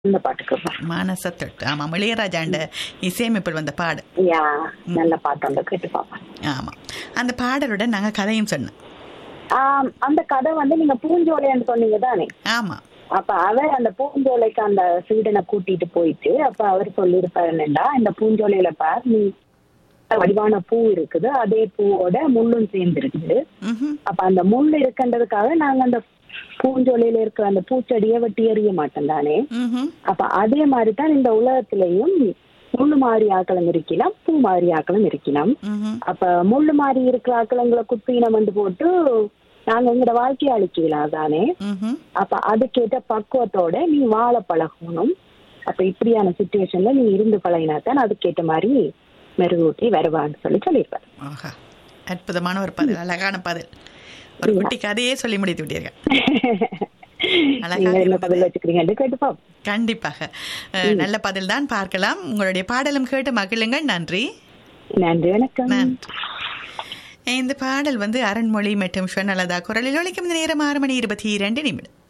இந்த பாட்டுக்கு மானசத்தொட்டு ஆமாம் இளையராஜாண்ட இசையமைப்பில் வந்த பாடு யா நல்ல பாட்டு வந்து கேட்டு பார்ப்பேன் ஆமாம் அந்த பாடலுடன் நாங்கள் கதையும் சொன்னோம் ஆம், அந்த கதை வந்து நீங்க பூஞ்சோலைன்னு சொன்னீங்க தானே ஆமாம் அப்ப அவர் அந்த பூஞ்சோலைக்கு அந்த சீடனை கூட்டிட்டு போயிட்டு அப்ப அவர் சொல்லியிருப்பாரு என்னடா இந்த பூஞ்சோலையில பார் நீ வடிவான பூ இருக்குது அதே பூவோட முள்ளும் சேர்ந்து இருக்குது ம் அப்ப அந்த முள் இருக்குன்றதுக்காக நாங்க அந்த பூஞ்சோலையில இருக்கிற அந்த பூச்செடியை வெட்டி எறிய மாட்டோம் தானே ம் அப்ப அதே மாதிரி தான் இந்த உலகத்திலையும் முள்ளு மாதிரி ஆக்களும் இருக்கலாம் பூ மாதிரி ஆக்களும் இருக்கலாம் ம் அப்ப முள்ளு மாதிரி இருக்கிற ஆக்களங்களை குத்தினம் வந்து போட்டு நாங்க எங்களோட வாழ்க்கையை அழிக்கலாம் தானே ம் அப்ப அதுக்கேற்ற பக்குவத்தோட நீ வாழ பழகணும் அப்ப இப்படியான சுச்சுவேஷன்ல நீ இருந்து பழகினா தான் அதுக்கேற்ற மாதிரி மெருகூட்டி வருவான்னு சொல்லி சொல்லியிருப்பாரு ஆஹா அற்புதமான ஒரு பதில் அழகான பதில் ஒரு குட்டி கதையே சொல்லி முடித்து விட்டீர்கள் அழகாக நீங்க என்ன இருந்தது. பதில் வச்சுக்கிறீங்கன்னு கேட்டுப்போம் கண்டிப்பாக அஹ், நல்ல பதில் தான் பார்க்கலாம் உங்களுடைய பாடலும் கேட்டு மகிழுங்கள் நன்றி நன்றி வணக்கம் நன்றி இந்த பாடல் வந்து அரண்மொழி மற்றும் ஸ்வர்ணலதா குரலில் ஒழிக்கும் இந்த நேரம் ஆறு மணி இருபத்தி இரண்டு நிமிடம்